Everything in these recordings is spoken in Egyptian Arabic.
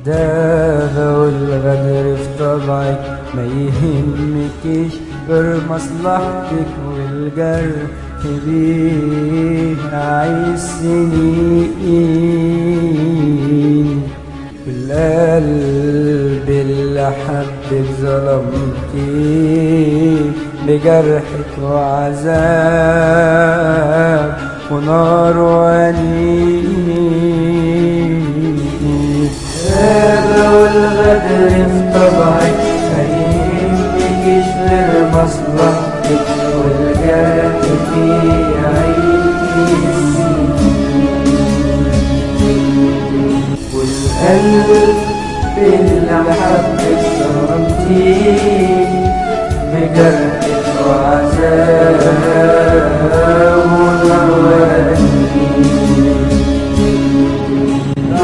الدابة والغدر في طبعك ما يهمكيش غير مصلحتك والجرح بيه عايز سنين والقلب اللي حبك ظلمتيه بجرحك وعذاب ونار وانين الغابة والغدر في طبعك ما يهمكيش غير مصلحتك والجرح فيه عايز والقلب اللي حبك ظلمتيه بجرحك وعذاب ونواني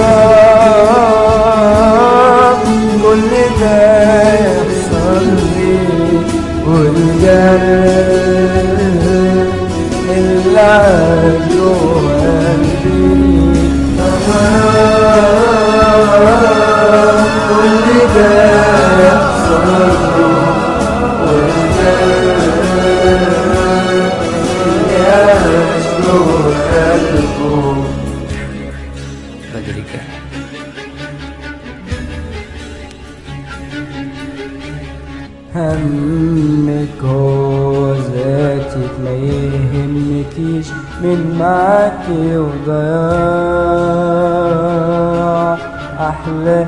حرام كل ده يحصل لي والجرح اللي عاجه قلبي حرام كل ده يحصل لي بدري كان همك هو ذاتك ما يهمكيش من معاكي وضياع أحلى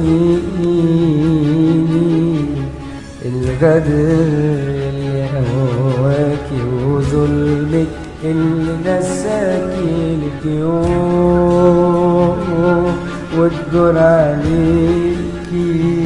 سنين الغدر اللي هواكي وظلمك اللي نساكي لك يوم والدور عليكي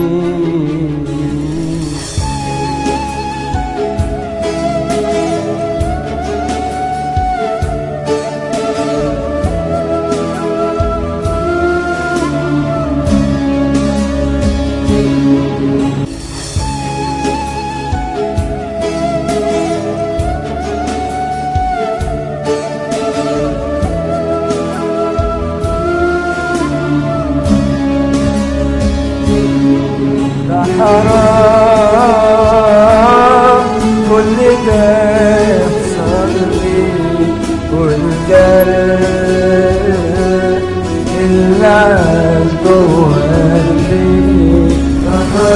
ده حرام كل ده يحصل لي والجرح اللي عاش جوه قلبي ده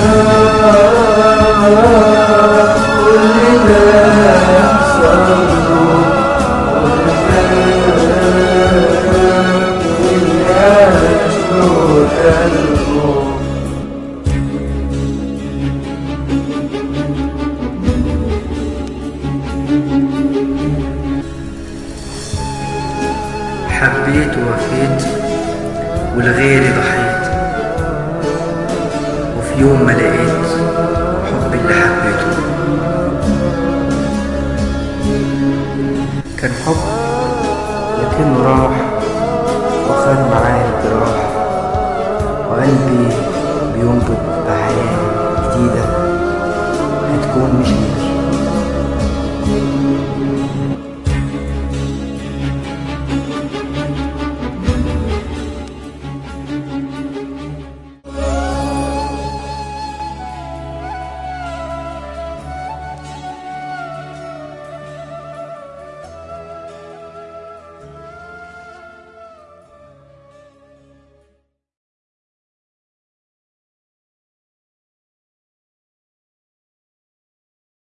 حرام كل ده يحصل لي والجرح اللي عاش جوه قلبه حبيت ووفيت ولغيري ضحيت وفي يوم ما لقيت حب اللي حبيته كان حب لكنه راح وخد معاه الجراح وقلبي بينبض بحياة جديدة هتكون مش مني